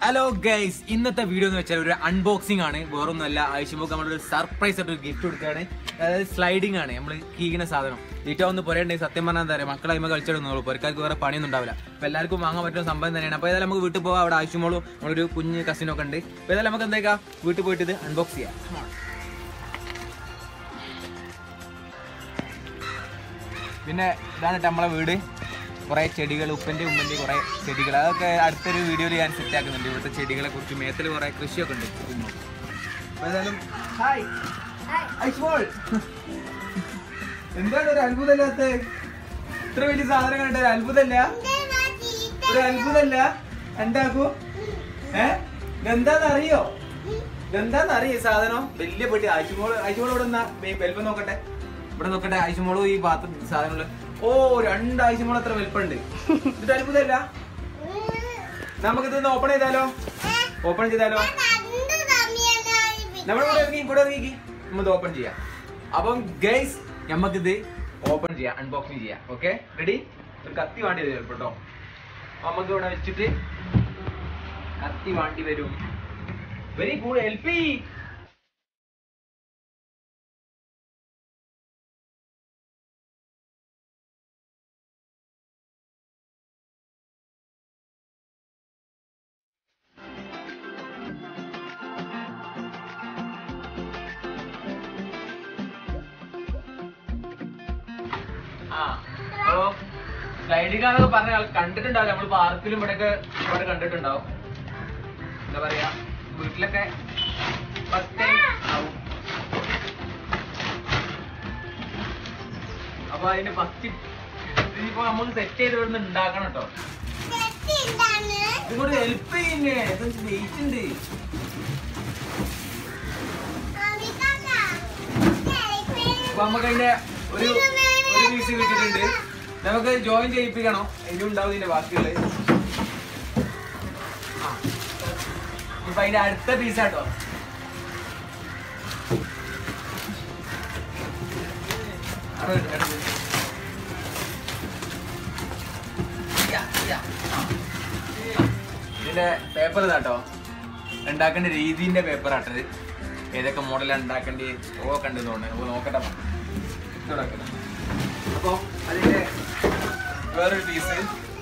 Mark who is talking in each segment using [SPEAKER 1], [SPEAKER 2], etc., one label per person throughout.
[SPEAKER 1] Hello guys ഇന്നത്തെ video എന്ന് വെച്ചാൽ ഒരു അൺബോക്സിംഗ് ആണ് വേറൊന്നുമല്ല ആവശ്യമ്പോൾ നമ്മളൊരു സർപ്രൈസ് ആയിട്ട് ഒരു ഗിഫ്റ്റ് കൊടുക്കുകയാണ് അതായത് സ്ലൈഡിംഗ് ആണ് നമ്മൾ കീകുന്ന സാധനം ഈറ്റോ ഒന്ന് പുരയുണ്ടെങ്കിൽ സത്യം പറഞ്ഞാൽ എന്താ പറയുക മക്കളെ അതിമ കളിച്ചിടുന്നുള്ളൂ പുരക്കാർക്ക് വേറെ പണിയൊന്നും ഉണ്ടാവില്ല അപ്പോൾ എല്ലാവർക്കും വാങ്ങാൻ പറ്റുന്ന സംഭവം തന്നെയാണ് അപ്പോൾ ഏതായാലും നമുക്ക് വീട്ടിൽ പോകാം അവിടെ ആവശ്യമോളും നമ്മളൊരു കുഞ്ഞ് കസിനൊക്കെ ഉണ്ട് അപ്പോൾ ഏതായാലും നമുക്ക് എന്താ വീട്ടിൽ പോയിട്ട് ഇത് അൺബോക്സ് ചെയ്യാം Come on. പിന്നെ ഇതാണ് ട്ടോ നമ്മളെ വീട് കുറേ ചെടികൾ ഉപ്പൻ്റെ ഉമ്മൻ്റെ കുറേ ചെടികൾ അതൊക്കെ അടുത്തൊരു വീഡിയോയിൽ ഞാൻ സെറ്റ് ആക്കുന്നുണ്ട് ഇവിടുത്തെ ചെടികളെ കുറിച്ച് മേത്തിൽ കുറേ കൃഷിയൊക്കെ ഉണ്ട് ഉമ്മ. അപ്പോൾ ഏതായാലും ഹായ് ഐസ്മോൾ എന്താണ് ഒരു അത്ഭുതമില്ലാത്ത ഇത്ര വലിയ സാധനം കണ്ട ഒരു അത്ഭുതമല്ല ഒരു അത്ഭുതമല്ല എന്താക്കൂ ഏ എന്താന്ന് അറിയോ എന്താന്ന് അറിയോ ഈ സാധനം വലിയ പെട്ടി ആഴ്ചമോള് ആഴ്ചമോള് ഇവിടെ നിന്നാ വലിപ്പം നോക്കട്ടെ ഇവിടെ നോക്കട്ടെ ആഴ്ചമോള് ഈ പാത്രം സാധനങ്ങള് ഓ രണ്ടാഴ്ചമോള് അത്ര വലിപ്പമുണ്ട് ഇത് അത്ഭുതമല്ല നമുക്കിത് ഓപ്പൺ ചെയ്താലോ ഓപ്പൺ ചെയ്താലോ നമ്മുടെ കൂടെ ഇറങ്ങി കൂടെ ഇറങ്ങി നമുക്ക് ഓപ്പൺ ചെയ്യാം അപ്പം ഗൈസ് നമുക്കിത് ഓപ്പൺ ചെയ്യാം അൺബോക്സിങ് ചെയ്യാം ഓക്കെ റെഡി ഒരു കത്തി വേണ്ടി വരും ചിലപ്പോ കേട്ടോ നമുക്ക് ഇവിടെ വെച്ചിട്ട് കത്തി വേണ്ടി വരും വെരി ഗുഡ് ഹെൽപ്പ് ആ അപ്പൊ സ്ലൈഡിംഗ് ആണെന്നൊക്കെ പറഞ്ഞ ആൾ കണ്ടിട്ടുണ്ടാവും നമ്മൾ പാർക്കിലും ഇവിടെയൊക്കെ ഇവിടെ കണ്ടിട്ടുണ്ടാവും എന്താ പറയാ വീട്ടിലൊക്കെ ഫസ്റ്റ് ടൈം ആവും അപ്പൊ അതിന് ഫസ്റ്റ് ഇനിയിപ്പോ നമ്മൾ സെറ്റ് ചെയ്ത് ഇവിടുന്ന് ഉണ്ടാക്കണം കേട്ടോ ഇതുകൊണ്ട് ഹെൽപ്പ് ചെയ്യുന്നേ വെയിറ്റ് ഉണ്ട് അപ്പൊ നമുക്ക് അതിന്റെ ഒരു ഒരു പീസ് കിട്ടിയിട്ടുണ്ട് നമുക്ക് ജോയിൻ ചെയ്യിപ്പിക്കണോ ഇതിലും ഉണ്ടാവും ഇതിന്റെ ബാക്കിയുള്ള ഇപ്പൊ അതിന്റെ അടുത്ത പീസാട്ടോ ഇതിന്റെ പേപ്പർ ഇതാട്ടോ ഉണ്ടാക്കേണ്ട രീതിന്റെ പേപ്പർ ആട്ടത് ഏതൊക്കെ മോഡലാണ് ഉണ്ടാക്കേണ്ടി ഓ കണ്ടു തോന്നുന്നു അപ്പൊ നോക്കട്ടെ ഇതോടെ അപ്പൊ അതിന്റെ വേറൊരു പീസ്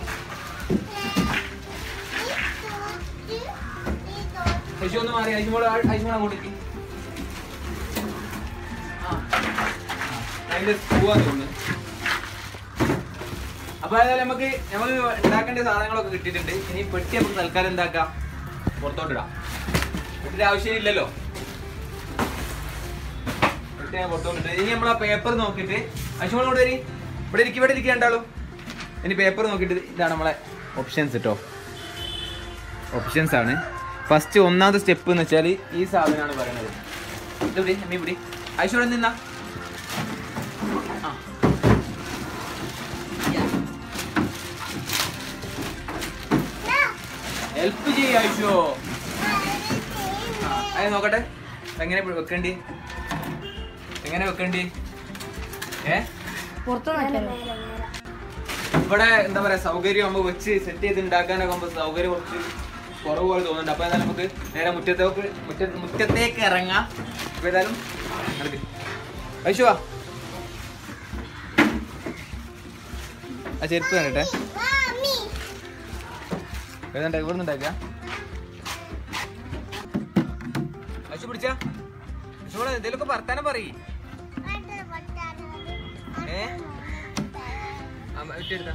[SPEAKER 1] ശശി ഒന്ന് മാറി അരിമോള് അരിമോള് അങ്ങോട്ടേക്ക് ആ. അതിന്റെ സ്ക്രൂവാന്ന് തോന്നുന്നു അപ്പൊ ഏതായാലും നമുക്ക് നമുക്ക് ഉണ്ടാക്കേണ്ട സാധനങ്ങളൊക്കെ കിട്ടിയിട്ടുണ്ട് ഇനി പെട്ടി നമുക്ക് തൽക്കാലം എന്താക്കാം പുറത്തോട്ടിടാം പെട്ടിന്റെ ആവശ്യമില്ലല്ലോ പെട്ടി ഞാൻ പുറത്തോട്ടിട്ട് ഇനി നമ്മൾ ആ പേപ്പർ നോക്കിയിട്ട് അശ്വമോൾ ഇവിടെ വരി ഇവിടെ ഇരിക്കും ഇവിടെ ഇരിക്കണ്ടാളൂ ഇനി പേപ്പർ നോക്കിയിട്ട് ഇതാണ് നമ്മളെ ഓപ്ഷൻസ് കേട്ടോ ഓപ്ഷൻസ് ആണ് ഫസ്റ്റ് ഒന്നാമത്തെ സ്റ്റെപ്പ് എന്ന് വെച്ചാൽ ഈ സാധനമാണ് പറയുന്നത് ഇത് ഇവിടെ എമ്മി ഇവിടെ ഐശ്വര്യ നിന്നാ ആ ഹെൽപ്പ് ചെയ്യ ഐശോ അത് നോക്കട്ടെ എങ്ങനെ വെക്കണ്ടി എങ്ങനെ വെക്കണ്ടി ഏ ഇവിടെ എന്താ പറയാ സൗകര്യം ആകുമ്പോ വെച്ച് സെറ്റ് ചെയ്ത് ഉണ്ടാക്കാനൊക്കെ ആകുമ്പോ സൗകര്യം കുറച്ച് കുറവ് പോലെ തോന്നുന്നുണ്ട് അപ്പൊ ഏതായാലും നമുക്ക് നേരെ മുറ്റത്തേക്ക് മുറ്റ മുറ്റത്തേക്ക് ഇറങ്ങാം അപ്പൊ ഏതായാലും ഐശുവാ ആ ചെരുപ്പ് കണ്ടട്ടെ ഏതാണ്ട് ഇവിടെ നിന്നുണ്ടാക്കുക ഐശു പിടിച്ച ഐശുവിടെ എന്തേലൊക്കെ വർത്താനം പറയ് ഏ ആ, ഇട്ടെടുത്താ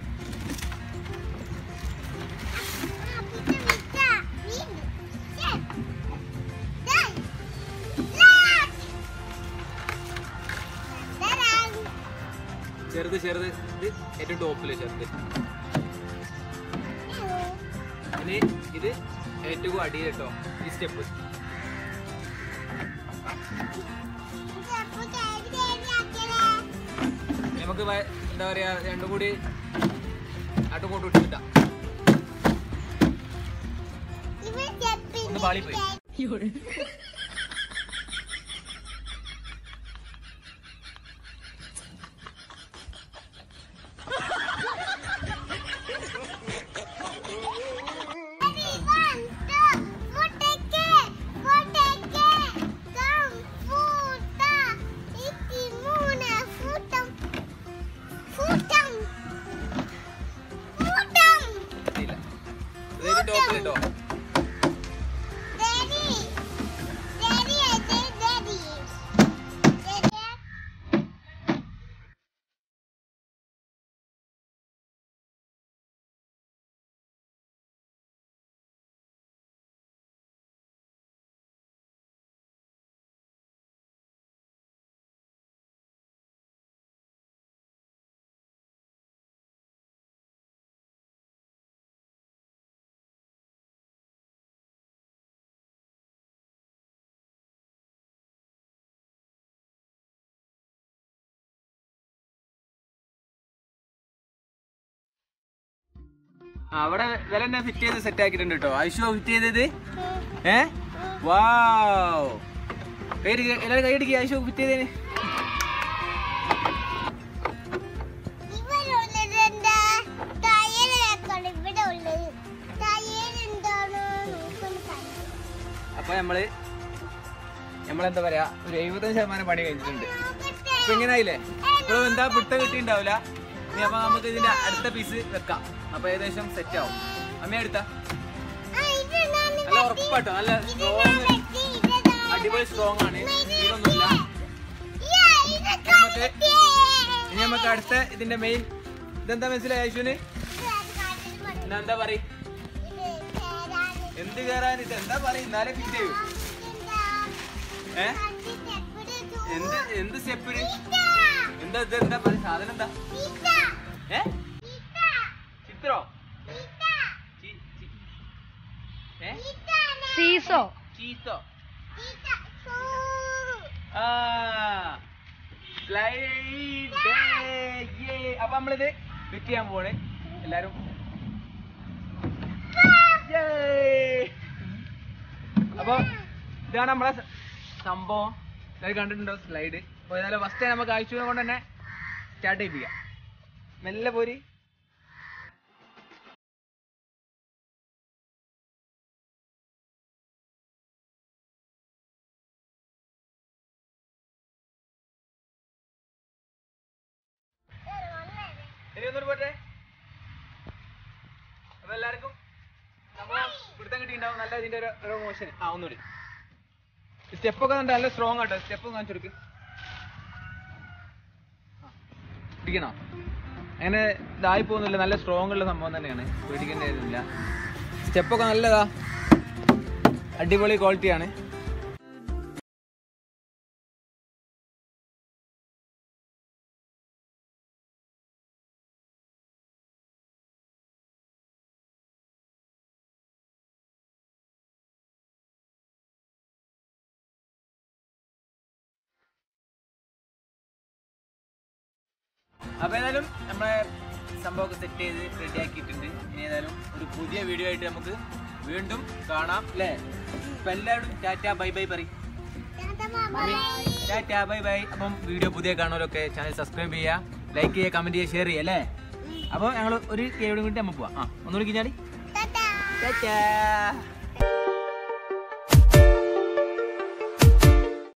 [SPEAKER 1] ചെറുത് ചെറുത് ഇത് ഏറ്റവും ടോപ്പില് ചെറുത് ഇനി ഇത് ഏറ്റവും അടിയിൽ കേട്ടോ ഈ സ്റ്റെപ്പ് നമുക്ക് വ- എന്താ പറയാ രണ്ടും കൂടി അങ്ങോട്ടും ഇങ്ങോട്ടും ഇട്ടിട്ടാ ഒന്ന് പാളിപ്പോയി ഇതിന്റെ ടോപ്പിൽ കേട്ടോ ആ, അവിടെ വില തന്നെ ഫിറ്റ് ചെയ്ത് സെറ്റ് ആക്കിയിട്ടുണ്ട് കേട്ടോ ഐശോ ഫിറ്റ് ചെയ്തത് ഏ വാവ് കൈ എല്ലാവരും കൈ അടിക്കുക ഐശോ ഫിറ്റ് ചെയ്തതിന്
[SPEAKER 2] ഇവിടെ ഉള്ളത് ടയർ എന്താണോ നോക്കുന്നു
[SPEAKER 1] അപ്പൊ നമ്മള് നമ്മളെന്താ പറയാ ഒരു എഴുപത്തഞ്ച് ശതമാനം പണി കഴിഞ്ഞിട്ടുണ്ട് ഇപ്പൊ ഇങ്ങനെ ആയില്ലേ ഇപ്പോഴും എന്താ പിട്ട കിട്ടിണ്ടാവില്ല ഇനി അപ്പൊ നമുക്ക് ഇതിന്റെ അടുത്ത പീസ് വെക്കാം അപ്പൊ ഏകദേശം സെറ്റ് ആവും അമ്മ എടുത്ത നല്ല ഉറപ്പാട്ടോ നല്ല സ്ട്രോങ് അടിപൊളി സ്ട്രോങ് ആണ് ഇതൊന്നുമില്ല നമുക്ക് ഇനി നമുക്ക് അടുത്ത ഇതിന്റെ മെയിൻ ഇതെന്താ മനസ്സിലായി ഐശുവിന് എന്നാ എന്താ പറയും എന്ത് കയറാൻ ഇത് എന്താ പറയും എന്നാലേ ഫിറ്റ് ചെയ്യൂ ഏ എന്ത് എന്ത് സ്റ്റെപ്പിന് എന്താ ഇത് എന്താ പറയും സാധനം എന്താ ഏ ചിത്രോ ചി- ചി- ഏ
[SPEAKER 2] സീസോ
[SPEAKER 1] ചീത്തോ ആ സ്ലൈഡ് അപ്പൊ നമ്മളിത് ഫിറ്റ് ചെയ്യാൻ പോണ് എല്ലാരും Yay! അപ്പൊ ഇതാണ് നമ്മളെ സ- സംഭവം എല്ലാവരും കണ്ടിട്ടുണ്ടോ സ്ലൈഡ് അപ്പൊ ഏതായാലും ഫസ്റ്റ് നമുക്ക് ആഴ്ച കൊണ്ട് തന്നെ സ്റ്റാർട്ട് ചെയ്യിപ്പിക്കാം മെല്ലെ പോരി ഇനി ഒന്നുകൂടി പോട്ടെ അപ്പൊ എല്ലാവർക്കും സംഭവം പിടുത്തം കിട്ടിയിട്ടുണ്ടാവും നല്ല ഇതിന്റെ ഒരു ഒരു മോഷൻ ആ ഒന്നുകൂടി സ്റ്റെപ്പ് ഒക്കെ കണ്ടോ നല്ല സ്ട്രോങ് ആട്ടോ സ്റ്റെപ്പ് കാണിച്ചു കൊടുക്ക് ആ. പിടിക്കണോ അങ്ങനെ ഇതായി പോകുന്നില്ല നല്ല സ്ട്രോങ് ഉള്ള സംഭവം തന്നെയാണ് പേടിക്കേണ്ട കാര്യമില്ല സ്റ്റെപ്പൊക്കെ നല്ലതാ അടിപൊളി ക്വാളിറ്റിയാണ് അപ്പൊ ഏതായാലും നമ്മളെ സംഭവമൊക്കെ സെറ്റ് ചെയ്ത് റെഡി ആക്കിയിട്ടുണ്ട് ഇനി ഏതായാലും ഒരു പുതിയ വീഡിയോ ആയിട്ട് നമുക്ക് വീണ്ടും കാണാം അല്ലേ അപ്പൊ എല്ലാവരും ടാറ്റ ബൈ ബൈ പറയും ടാറ്റ ബൈ ബൈ അപ്പം വീഡിയോ പുതിയ കാണുന്നവരൊക്കെ ചാനൽ സബ്സ്ക്രൈബ് ചെയ്യുക ലൈക്ക് ചെയ്യുക കമന്റ് ചെയ്യുക ഷെയർ ചെയ്യുക അല്ലേ അപ്പോൾ ഞങ്ങൾ ഒരു കേവിടെ കൂടി നമുക്ക് പോവാം ആ ഒന്നുകൂടി കഴിഞ്ഞാടി ടാറ്റാ